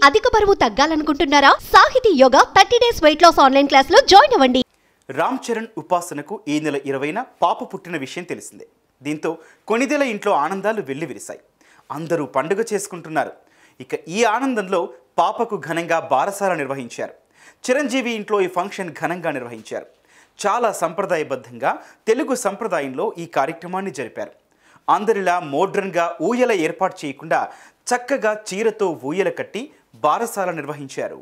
అధిక బరువు తగ్గాలనుకుంటున్నారా Sahithi yoga thirty days weight loss online class లో జాయిన్ అవ్వండి రామ్ చరణ్ ఉపాసనకు ఈ నెల ఇరవైన పాప పుట్టిన విషయం తెలిసిందే దీంతో కొనిదెల ఇంట్లో ఆనందాలు వెల్లివిరిశాయి అందరూ పండుగ చేసుకుంటున్నారు ఇక ఈ ఆనందంలో పాపకు ఘనంగా బారసాల నిర్వహించారు చిరంజీవి ఇంట్లో ఈ ఫంక్షన్ ఘనంగా నిర్వహించారు చాలా సంప్రదాయబద్ధంగా తెలుగు సంప్రదాయంలో ఈ కార్యక్రమాన్ని జరిపారు అందరిలా మోడ్రన్గా ఊయల ఏర్పాటు చేయకుండా చక్కగా చీరతో ఊయల కట్టి బారసాల నిర్వహించారు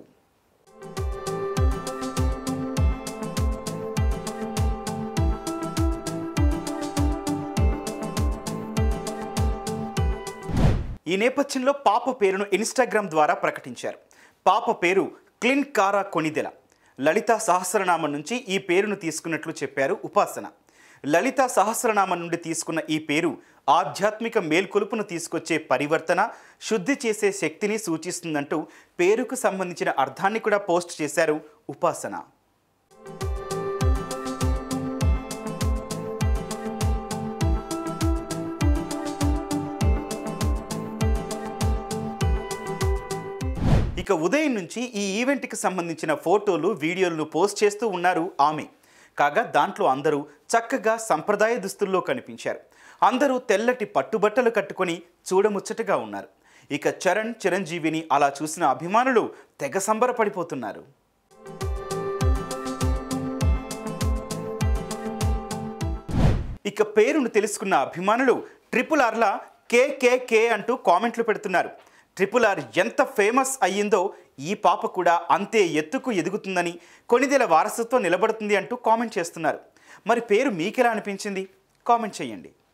ఈ నేపథ్యంలో పాప పేరును ఇన్స్టాగ్రామ్ ద్వారా ప్రకటించారు పాప పేరు క్లిన్ కారా కొనిదెల లలిత సహస్రనామం నుంచి ఈ పేరును తీసుకున్నట్లు చెప్పారు ఉపాసన లలిత సహస్రనామం నుండి తీసుకున్న ఈ పేరు ఆధ్యాత్మిక మేల్కొలుపును తీసుకొచ్చే పరివర్తన శుద్ధి చేసే శక్తిని సూచిస్తుందంటూ పేరుకు సంబంధించిన అర్థాన్ని కూడా పోస్ట్ చేశారు ఉపాసన ఇక ఉదయం నుంచి ఈ ఈవెంట్కి సంబంధించిన ఫోటోలు వీడియోలను పోస్ట్ చేస్తూ ఉన్నారు ఆమె కాగా దాంట్లో అందరూ చక్కగా సంప్రదాయ దుస్తుల్లో కనిపించారు అందరూ తెల్లటి పట్టుబట్టలు కట్టుకొని చూడముచ్చటగా ఉన్నారు ఇక చరణ్ చిరంజీవిని అలా చూసిన అభిమానులు తెగ సంబరపడిపోతున్నారు ఇక పేరును తెలుసుకున్న అభిమానులు ట్రిపుల్ ఆర్లా కేకేకే అంటూ కామెంట్లు పెడుతున్నారు ట్రిపుల్ ఆర్ ఎంత ఫేమస్ అయ్యిందో ఈ పాప కూడా అంతే ఎత్తుకు ఎదుగుతుందని కొనిదెల వారసత్వం నిలబడుతుంది అంటూ కామెంట్ చేస్తున్నారు మరి పేరు మీకెలా అనిపించింది కామెంట్ చేయండి